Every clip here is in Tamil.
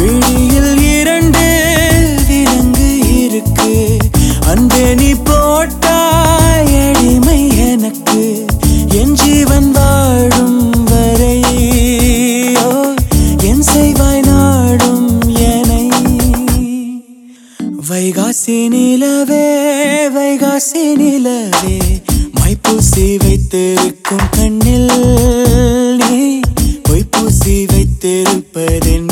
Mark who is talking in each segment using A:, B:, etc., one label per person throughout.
A: விழியில் இரண்டு விலங்கு இருக்கு அன்பே நீ போட்டாய் அடிமை எனக்கு என் ஜீவன் வாழும் வரை ஓ, என் செய்வாய் நாடும் எனை வைகாசி நிலவே வைகாசி நிலவே மைப்பூசி வைத்திருக்கும் கண்ணில் நீ பொய்ப்பூசி வைத்திருப்பதென்ன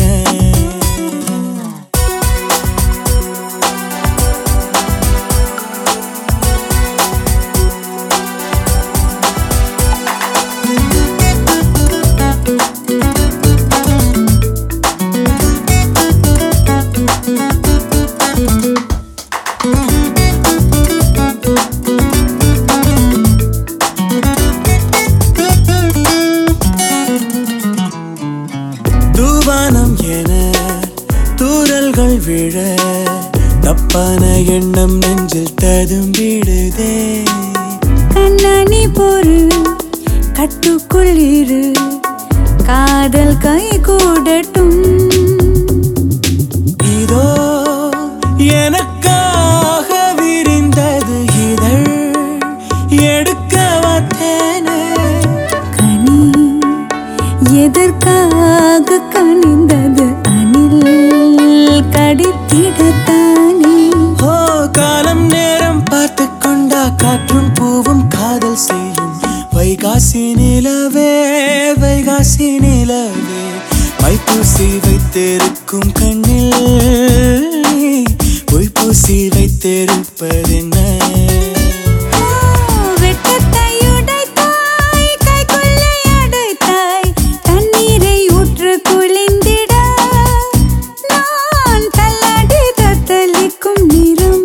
A: தூவானம் என தூரல்கள் விழ தப்பான எண்ணம் நெஞ்சில் ததும்பிடுதே
B: கண்ணாணி பொறு கட்டுக்குள் இரு காதல் கை கூடட்டும்
A: இதோ எனக்காக விரிந்தது இதழ் எடுக்க வந்தேனே
B: கனி எதற்காக கனிந்தது அணில் கடித்திடத்தானே
A: ஓ காலம் நேரம் பார்த்து கொண்டா காற்றும் பூவும் காதல் செய்யும் வைகாசி நிலவே வைகாசி நிலவே மைப்பூசி வைத்திருக்கும் கண்ணில் நீ பொய்ப்பூசி வைத்திருப்பதென்ன
B: வெட்டத்தை உடைத்தாய் கைக்குள்ளே அடைத்தாய் தண்ணீரை ஊற்று குளிந்திட நான் தள்ளாடி தத்தளிக்கும் நிறம்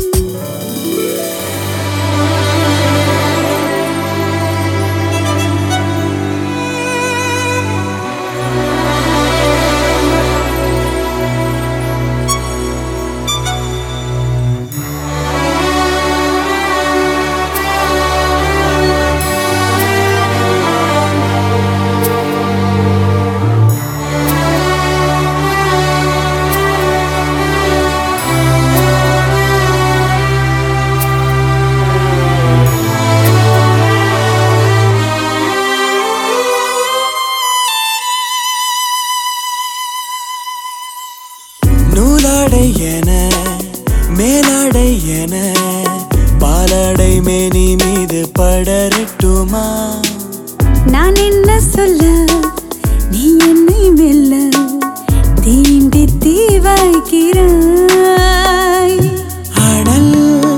A: நூலாடை என மேலாடை என பாலாடை மேனி மீது படரட்டுமா
B: நான் என்ன சொல்ல நீ என்னை மெல்ல தீண்டி தீவாய்க்கிறாய்
A: அனல்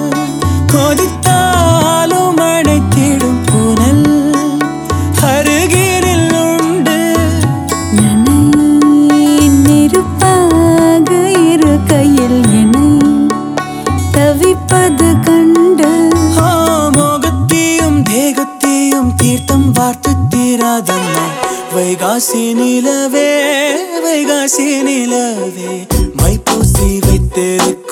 A: கொதித்தாலும் அணைத்திடும் புனல் அருகிரில் உண்டு
B: நனை நெருப்பாக இருக்கையில் என்னை தவிப்பது கண்டு
A: ஆ, மோகத்தையும் தேகத்தையும் தீர்த்தம் வார்த்து தீராதம்மா வைகாசி நிலவே வைகாசி நிலவே மைப்பூசி வைத்திருக்க